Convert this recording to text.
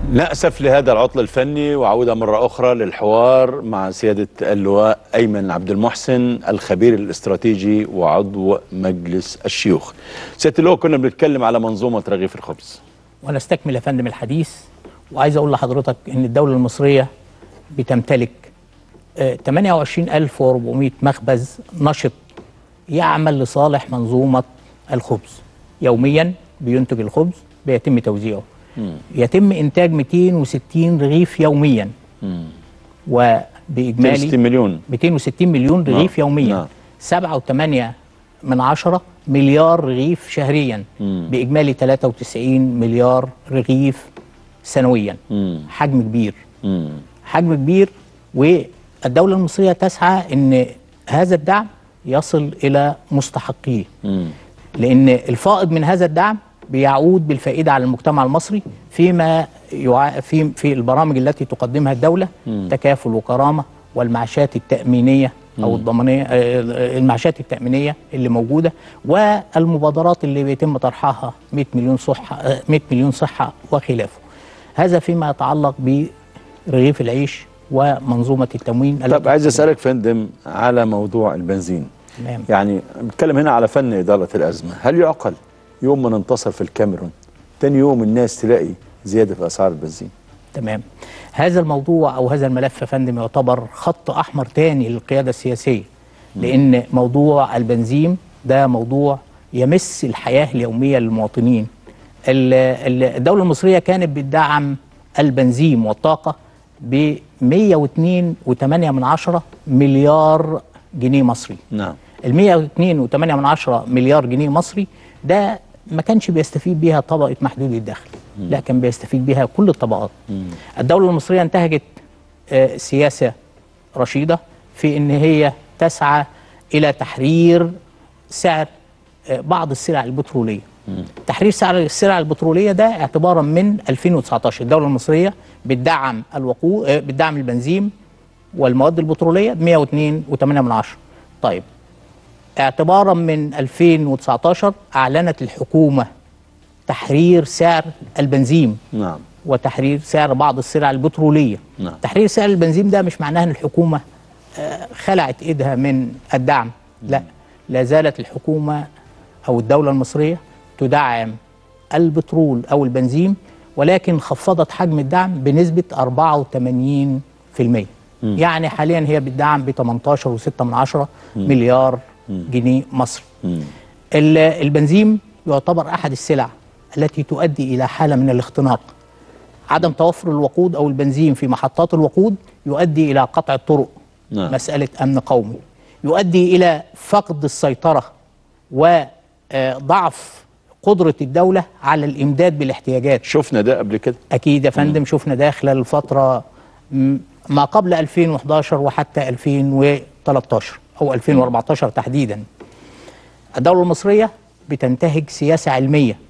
نأسف لهذا العطل الفني وعودة مرة أخرى للحوار مع سيادة اللواء أيمن عبد المحسن الخبير الاستراتيجي وعضو مجلس الشيوخ سيادة اللواء كنا بنتكلم على منظومة رغيف الخبز ونستكمل يا فندم الحديث وعايز اقول لحضرتك ان الدوله المصريه بتمتلك آه، 28400 مخبز نشط يعمل لصالح منظومه الخبز يوميا بينتج الخبز بيتم توزيعه يتم انتاج 260 رغيف يوميا وباجمالي 60 مليون 260 مليون رغيف نعم. يوميا نعم. سبعة وثمانية من عشرة مليار رغيف شهريا بإجمالي 93 مليار رغيف سنويا حجم كبير مم. حجم كبير والدولة المصرية تسعى أن هذا الدعم يصل إلى مستحقيه مم. لأن الفائض من هذا الدعم بيعود بالفائدة على المجتمع المصري فيما يع... في في البرامج التي تقدمها الدولة تكافل وكرامة والمعاشات التأمينية أو الضمانية آه، المعاشات التأمينية اللي موجودة والمبادرات اللي بيتم طرحها 100 مليون صحة آه، 100 مليون صحة وخلافه هذا فيما يتعلق برغيف العيش ومنظومة التموين طب التي عايز أسألك فندم على موضوع البنزين تمام. يعني بنتكلم هنا على فن إدارة الأزمة هل يعقل يوم ما ننتصر في الكاميرون تاني يوم الناس تلاقي زيادة في أسعار البنزين تمام هذا الموضوع او هذا الملف يا فندم يعتبر خط احمر تاني للقياده السياسيه لان موضوع البنزين ده موضوع يمس الحياه اليوميه للمواطنين ال- ال- الدوله المصريه كانت بتدعم البنزين والطاقه ب 102.8 من عشرة مليار جنيه مصري نعم ال 102.8 من عشرة مليار جنيه مصري ده ما كانش بيستفيد بيها طبقة محدود الدخل لا كان بيستفيد بيها كل الطبقات الدولة المصرية انتهجت آه، سياسة رشيدة في ان هي تسعى الى تحرير سعر آه، بعض السلع البترولية تحرير سعر السلع البترولية ده اعتبارا من 2019 الدولة المصرية بتدعم الوقود آه، بتدعم البنزين والمواد البترولية ب 102.8 من عشرة طيب اعتبارا من 2019 أعلنت الحكومة تحرير سعر البنزين نعم وتحرير سعر بعض السلع البترولية نعم. تحرير سعر البنزين ده مش معناه أن الحكومة آه، خلعت إيدها من الدعم لا لا زالت الحكومة أو الدولة المصرية تدعم البترول أو البنزين ولكن خفضت حجم الدعم بنسبة 84% يعني حاليا هي بتدعم ب 18.6 من عشرة مليار جنيه مصري ال- البنزين يعتبر أحد السلع التي تؤدي إلى حالة من الاختناق عدم توفر الوقود أو البنزين في محطات الوقود يؤدي إلى قطع الطرق نعم. مسألة أمن قومي يؤدي إلى فقد السيطرة وضعف قدرة الدولة على الإمداد بالاحتياجات شفنا ده قبل كده أكيد يا فندم شفنا ده خلال الفترة م- ما قبل 2011 وحتى 2013 أو 2014 تحديدا الدولة المصرية بتنتهج سياسة علمية